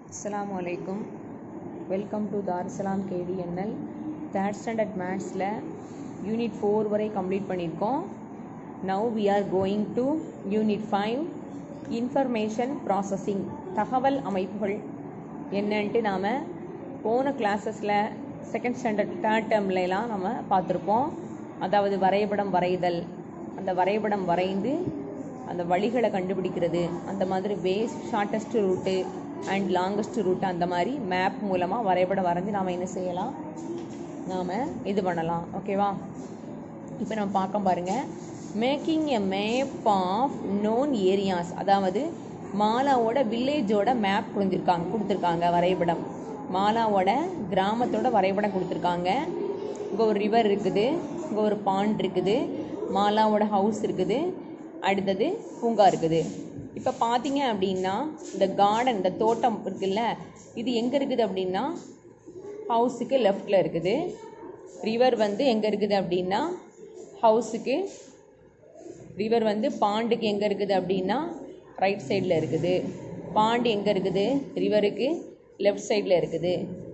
அஸ்ஸலாமு அலைக்கும் welcome to Darussalam KTNL third standard மேத்ஸில் யூனிட் ஃபோர் வரை கம்ப்ளீட் பண்ணியிருக்கோம் now we are going to unit five information processing தகவல் அமைப்புகள் என்னன்ட்டு நாம் போன கிளாஸஸில் செகண்ட் ஸ்டாண்டர்ட் தேர்ட் டேர்ம்லலாம் நம்ம பார்த்துருப்போம் அதாவது வரைபடம் வரைதல் அந்த வரைபடம் வரைந்து அந்த வழிகளை கண்டுபிடிக்கிறது அந்த மாதிரி ways shortest route and longest route அந்த மாதிரி மேப் மூலமாக வரைபடம் வரைஞ்சி நாம் என்ன செய்யலாம் நாம் இது பண்ணலாம் ஓகேவா இப்போ நம்ம பார்க்க பாருங்கள் making a map of known areas அதாவது மாலாவோட வில்லேஜோட மேப் கொடுத்துருக்காங்க கொடுத்துருக்காங்க வரைபடம் மாலாவோட கிராமத்தோட வரைபடம் கொடுத்துருக்காங்க இங்கே ஒரு ரிவர் இருக்குது இங்கே ஒரு பாண்ட் இருக்குது மாலாவோட ஹவுஸ் இருக்குது அடுத்தது பூங்கா இருக்குது இப்போ பார்த்தீங்க அப்படின்னா இந்த கார்டன் இந்த தோட்டம் இருக்குல்ல இது எங்கே இருக்குது அப்படின்னா ஹவுஸுக்கு லெஃப்டில் இருக்குது ரிவர் வந்து எங்கே இருக்குது அப்படின்னா ஹவுஸுக்கு ரிவர் வந்து பாண்டுக்கு எங்கே இருக்குது அப்படின்னா ரைட் சைடில் இருக்குது பாண்டு எங்கே இருக்குது ரிவருக்கு லெஃப்ட் சைடில் இருக்குது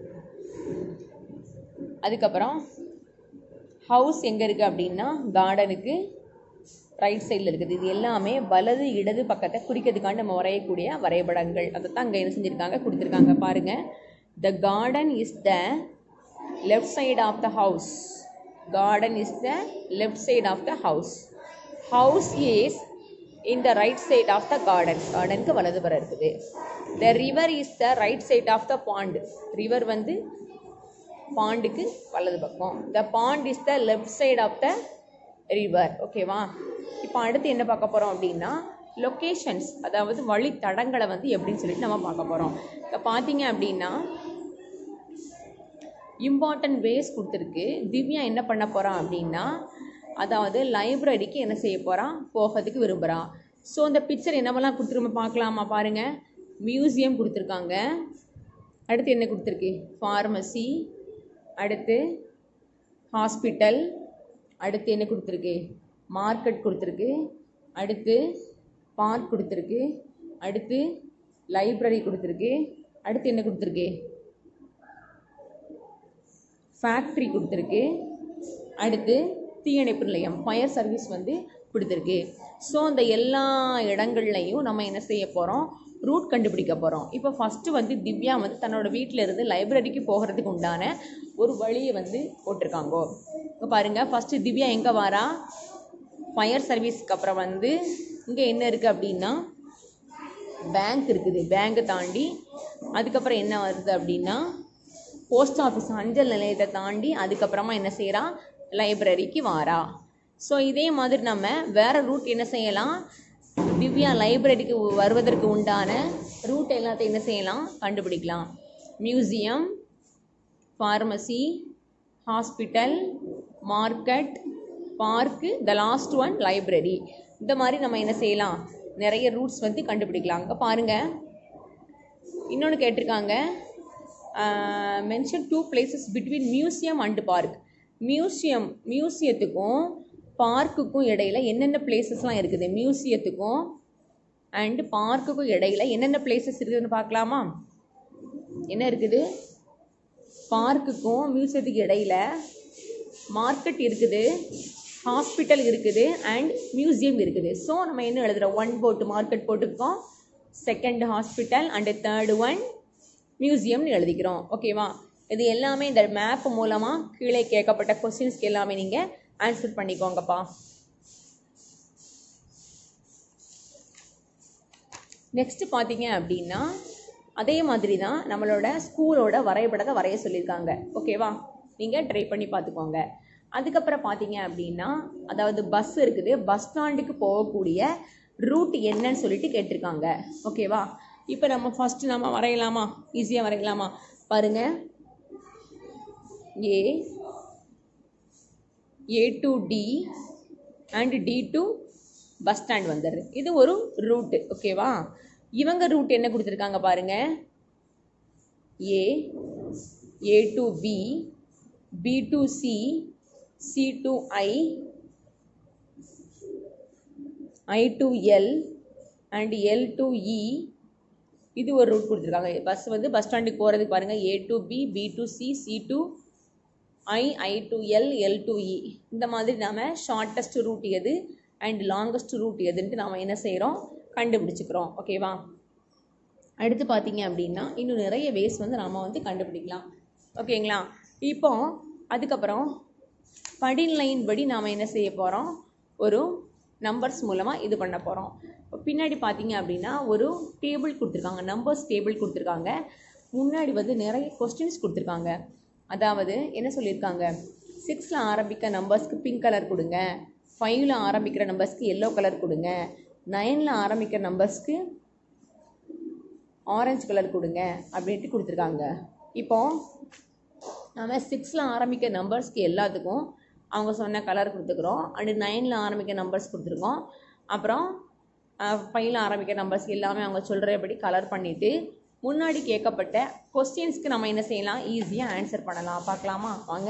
அதுக்கப்புறம் ஹவுஸ் எங்கே இருக்குது அப்படின்னா கார்டனுக்கு ரைட் சைடில் இருக்குது இது எல்லாமே வலது இடது பக்கத்தை குறிக்கிறதுக்காண்டி நம்ம வரையக்கூடிய வரைபடங்கள் அதை தான் அங்கே என்ன செஞ்சுருக்காங்க கொடுத்துருக்காங்க பாருங்கள் the garden is the left side of the house garden is the left side of the house house is in the right side of the garden கார்டனுக்கு வலதுபுறம் இருக்குது the river is the right side of the pond river வந்து பாண்டுக்கு வலது பக்கம் the pond is the left side of the river ஓகேவா இப்போ அடுத்து என்ன பார்க்க போகிறோம் அப்படின்னா லொக்கேஷன்ஸ் அதாவது வழித்தடங்களை வந்து எப்படின்னு சொல்லிட்டு நம்ம பார்க்க போகிறோம் இப்போ பார்த்தீங்க அப்படின்னா இம்பார்ட்டன்ட் வேஸ் கொடுத்துருக்கு திவ்யா என்ன பண்ண போகிறான் அப்படின்னா அதாவது லைப்ரரிக்கு என்ன செய்ய போகிறான் போகிறதுக்கு விரும்புகிறான் ஸோ அந்த பிக்சர் என்னவெல்லாம் கொடுத்துருமா பார்க்கலாமா பாருங்கள் மியூசியம் கொடுத்துருக்காங்க அடுத்து என்ன கொடுத்துருக்கு ஃபார்மசி அடுத்து ஹாஸ்பிட்டல் அடுத்து என்ன கொடுத்துருக்கு மார்க்கெட் கொடுத்துருக்கு அடுத்து பார்க் கொடுத்துருக்கு அடுத்து லைப்ரரி கொடுத்துருக்கு அடுத்து என்ன கொடுத்துருக்கு ஃபேக்ட்ரி கொடுத்துருக்கு அடுத்து தீயணைப்பு நிலையம் ஃபயர் சர்வீஸ் வந்து கொடுத்துருக்கு ஸோ அந்த எல்லா இடங்கள்லையும் நம்ம என்ன செய்ய போகிறோம் ரூட் கண்டுபிடிக்க போகிறோம் இப்போ ஃபஸ்ட்டு வந்து திவ்யா வந்து தன்னோட வீட்டில் இருந்து லைப்ரரிக்கு போகிறதுக்கு உண்டான ஒரு வழியை வந்து போட்டிருக்காங்கோ இப்போ பாருங்கள் ஃபஸ்ட்டு திவ்யா எங்கே வாரா ஃபயர் சர்வீஸ்க்கு அப்புறம் வந்து இங்கே என்ன இருக்குது அப்படின்னா பேங்க் இருக்குது பேங்க்கை தாண்டி அதுக்கப்புறம் என்ன வருது அப்படின்னா போஸ்ட் ஆஃபீஸ் அஞ்சல் நிலையத்தை தாண்டி அதுக்கப்புறமா என்ன செய்கிறா லைப்ரரிக்கு வாரா ஸோ இதே மாதிரி நம்ம வேறு ரூட் என்ன செய்யலாம் திவ்யா லைப்ரரிக்கு வருவதற்கு உண்டான ரூட் எல்லாத்தையும் என்ன செய்யலாம் கண்டுபிடிக்கலாம் museum pharmacy hospital market park the last one library இந்த மாதிரி நம்ம என்ன செய்யலாம் நிறைய ரூட்ஸ் வந்து கண்டுபிடிக்கலாம் அங்கே பாருங்கள் இன்னொன்று கேட்டிருக்காங்க mention two places between museum and park museum மியூசியத்துக்கும் பார்க்குக்கும் இடையில என்னென்ன பிளேசஸ்லாம் இருக்குது மியூசியத்துக்கும் அண்டு பார்க்குக்கும் இடையில என்னென்ன பிளேசஸ் இருக்குதுன்னு பார்க்கலாமா என்ன இருக்குது பார்க்குக்கும் மியூசியத்துக்கு இடையில மார்க்கெட் இருக்குது ஹாஸ்பிட்டல் இருக்குது அண்ட் மியூசியம் இருக்குது ஸோ நம்ம என்ன எழுதுகிறோம் ஒன் போட்டு மார்க்கெட் போட்டுருக்கோம் second hospital and third one மியூசியம்னு எழுதிக்கிறோம் ஓகேவா இது எல்லாமே இந்த மேப் மூலமாக கீழே கேட்கப்பட்ட கொஸ்டின்ஸ்க்கு எல்லாமே நீங்கள் ஆன்சர் பண்ணிக்கோங்கப்பா நெக்ஸ்ட் பார்த்தீங்க அப்படின்னா அதே மாதிரி தான் நம்மளோட ஸ்கூலோட வரைபடத்தை வரைய சொல்லியிருக்காங்க ஓகேவா நீங்கள் ட்ரை பண்ணி பார்த்துக்கோங்க அதுக்கப்புறம் பார்த்தீங்க அப்படின்னா அதாவது பஸ் இருக்குது பஸ் ஸ்டாண்டுக்கு போகக்கூடிய ரூட் என்னன்னு சொல்லிட்டு கேட்டிருக்காங்க ஓகேவா இப்போ நம்ம ஃபஸ்ட்டு நம்ம வரையலாமா ஈஸியாக வரையலாமா பாருங்கள் A A to D and D to bus stand வந்துடுது இது ஒரு ரூட்டு ஓகேவா இவங்க ரூட் என்ன கொடுத்துருக்காங்க பாருங்க A A to B B to C C to I I to L and L to E இது ஒரு ரூட் கொடுத்துருக்காங்க பஸ் வந்து பஸ் ஸ்டாண்டுக்கு போகிறதுக்கு பாருங்கள் A to B B to C C to I I to L L to E இந்த மாதிரி நாம் ஷார்ட்டஸ்ட் ரூட் எது அண்ட் லாங்கஸ்ட் ரூட் எதுன்ட்டு நாம் என்ன செய்கிறோம் கண்டுபிடிச்சிக்கிறோம் ஓகேவா அடுத்து பார்த்தீங்க அப்படின்னா இன்னும் நிறைய வேஸ் வந்து நாம் வந்து கண்டுபிடிக்கலாம் ஓகேங்களா இப்போ அதுக்கப்புறம் படின் லைன் படி நாம் என்ன செய்ய போகிறோம் ஒரு நம்பர்ஸ் மூலமாக இது பண்ண போகிறோம் பின்னாடி பார்த்தீங்க அப்படின்னா ஒரு டேபிள் கொடுத்துருக்காங்க நம்பர்ஸ் டேபிள் கொடுத்துருக்காங்க முன்னாடி வந்து நிறைய கொஸ்டின்ஸ் கொடுத்துருக்காங்க அதாவது என்ன சொல்லியிருக்காங்க சிக்ஸில் ஆரம்பிக்க நம்பர்ஸ்க்கு பிங்க் கலர் கொடுங்க ஃபைவ்ல ஆரம்பிக்கிற நம்பர்ஸ்க்கு எல்லோ கலர் கொடுங்க நைனில் ஆரம்பிக்கிற நம்பர்ஸ்க்கு ஆரஞ்சு கலர் கொடுங்க அப்படின்ட்டு கொடுத்துருக்காங்க இப்போ நம்ம சிக்ஸில் ஆரம்பிக்க நம்பர்ஸ்க்கு எல்லாத்துக்கும் அவங்க சொன்ன கலர் கொடுத்துக்கிறோம் அண்டு நைனில் ஆரம்பிக்க நம்பர்ஸ் கொடுத்துருக்கோம் அப்புறம் ஃபைவ்ல ஆரம்பிக்க நம்பர்ஸ்க்கு எல்லாமே அவங்க சொல்கிறபடி கலர் பண்ணிவிட்டு முன்னாடி கேட்கப்பட்ட கொஸ்டின்ஸ்க்கு நம்ம என்ன செய்யலாம் ஈஸியாக ஆன்சர் பண்ணலாம் பார்க்கலாமா வாங்க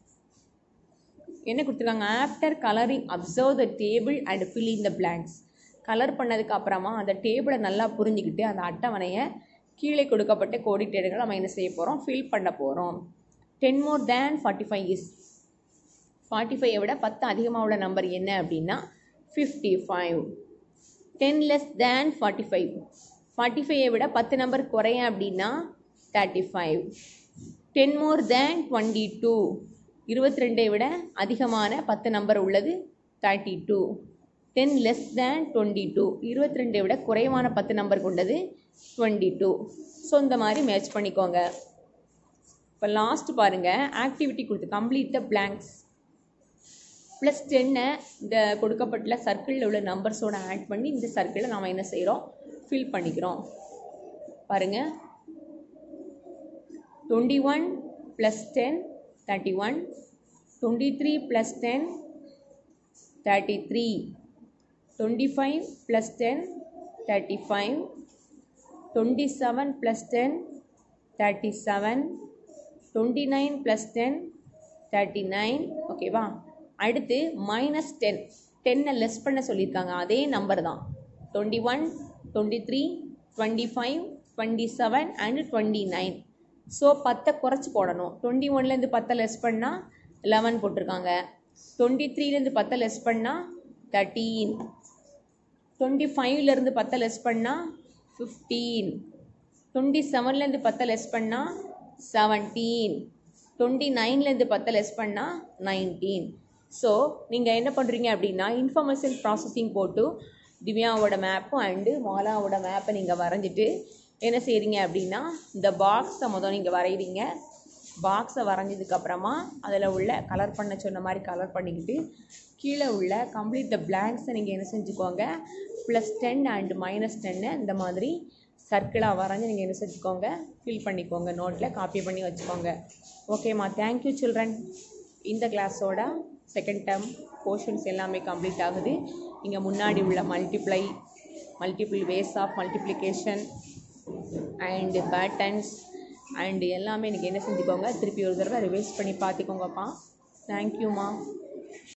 என்ன கொடுத்துருக்காங்க after colouring observe the table and fill in the blanks colour பண்ணதுக்கு அப்புறமா அந்த டேபிளை நல்லா புரிஞ்சுக்கிட்டு அந்த அட்டவணையை கீழே கொடுக்கப்பட்ட கோடிட்டேடுகளை நம்ம என்ன செய்ய போகிறோம் ஃபில் பண்ண போகிறோம் ten more than forty five is forty ஃபைவை விட பத்து அதிகமாக உள்ள நம்பர் என்ன அப்படின்னா fifty five ten less than forty five forty ஃபைவை விட பத்து நம்பர் குறைய அப்படின்னா thirty five ten more than twenty two இருபத்தி ரெண்டை விட அதிகமான பத்து நம்பர் உள்ளது thirty two ten less than twenty two இருபத்தி ரெண்டை விட குறைவான பத்து நம்பர் கொண்டது டுவெண்ட்டி டூ ஸோ இந்த மாதிரி மேட்ச் பண்ணிக்கோங்க இப்போ லாஸ்ட் பாருங்கள் ஆக்டிவிட்டி கொடுத்து கம்ப்ளீட் த பிளாங்க்ஸ் ப்ளஸ் டென்னை இந்த கொடுக்கப்பட்ட சர்க்கிளில் உள்ள நம்பர்ஸோட ஆட் பண்ணி இந்த சர்க்கிளை நாம் என்ன செய்கிறோம் ஃபில் பண்ணிக்கிறோம் பாருங்கள் twenty one plus ten thirty one twenty three plus ten thirty three twenty five plus ten thirty five twenty seven plus ten thirty seven twenty nine plus ten thirty nine ஓகேவா அடுத்து minus ten டென்னை less பண்ண சொல்லியிருக்காங்க அதே number தான் twenty one twenty three twenty five twenty seven and twenty nine so பத்தை குறைச்சி போடணும் twenty ஒன்லேருந்து பத்தை லெஸ் பண்ணால் லெவன் போட்டிருக்காங்க டுவெண்ட்டி த்ரீலேருந்து பத்தை லெஸ் பண்ணால் தேர்ட்டீன் டுவெண்ட்டி ஃபைவ்லேருந்து பத்தை லெஸ் பண்ணால் ஃபிஃப்டீன் டுவெண்ட்டி செவன்லேருந்து பத்தை லெஸ் பண்ணால் செவன்டீன் டுவெண்ட்டி நைன்லேருந்து பத்தை லெஸ் பண்ணால் நைன்டீன் ஸோ நீங்கள் என்ன பண்ணுறீங்க அப்படின்னா இன்ஃபர்மேஷன் ப்ராசஸிங் போட்டு திவ்யாவோட மேப்பும் அண்டு மாலாவோட மேப்பை நீங்கள் வரைஞ்சிட்டு என்ன செய்கிறீங்க அப்படின்னா இந்த பாக்ஸை முதல் நீங்கள் வரைகிறீங்க பாக்ஸை வரைஞ்சதுக்கப்புறமா அதில் உள்ள கலர் பண்ண சொன்ன மாதிரி கலர் பண்ணிக்கிட்டு கீழே உள்ள கம்ப்ளீட் த பிளாங்க்ஸை நீங்கள் என்ன செஞ்சுக்கோங்க ப்ளஸ் டென் அண்டு மைனஸ் டென்னு இந்த மாதிரி சர்க்கிளாக வரைஞ்சி நீங்கள் என்ன செஞ்சுக்கோங்க ஃபில் பண்ணிக்கோங்க நோட்டில் காப்பி பண்ணி வச்சுக்கோங்க ஓகேம்மா தேங்க்யூ சில்ட்ரன் இந்த கிளாஸோட செகண்ட் டேர்ம் போர்ஷன்ஸ் எல்லாமே கம்ப்ளீட் ஆகுது இங்கே முன்னாடி உள்ள multiply multiple ways of multiplication and patterns and எல்லாமே எனக்கு என்ன செஞ்சுக்கோங்க திருப்பி ஒரு தடவை ரிவைஸ் பண்ணி பார்த்துக்கோங்கப்பா தேங்க்யூம்மா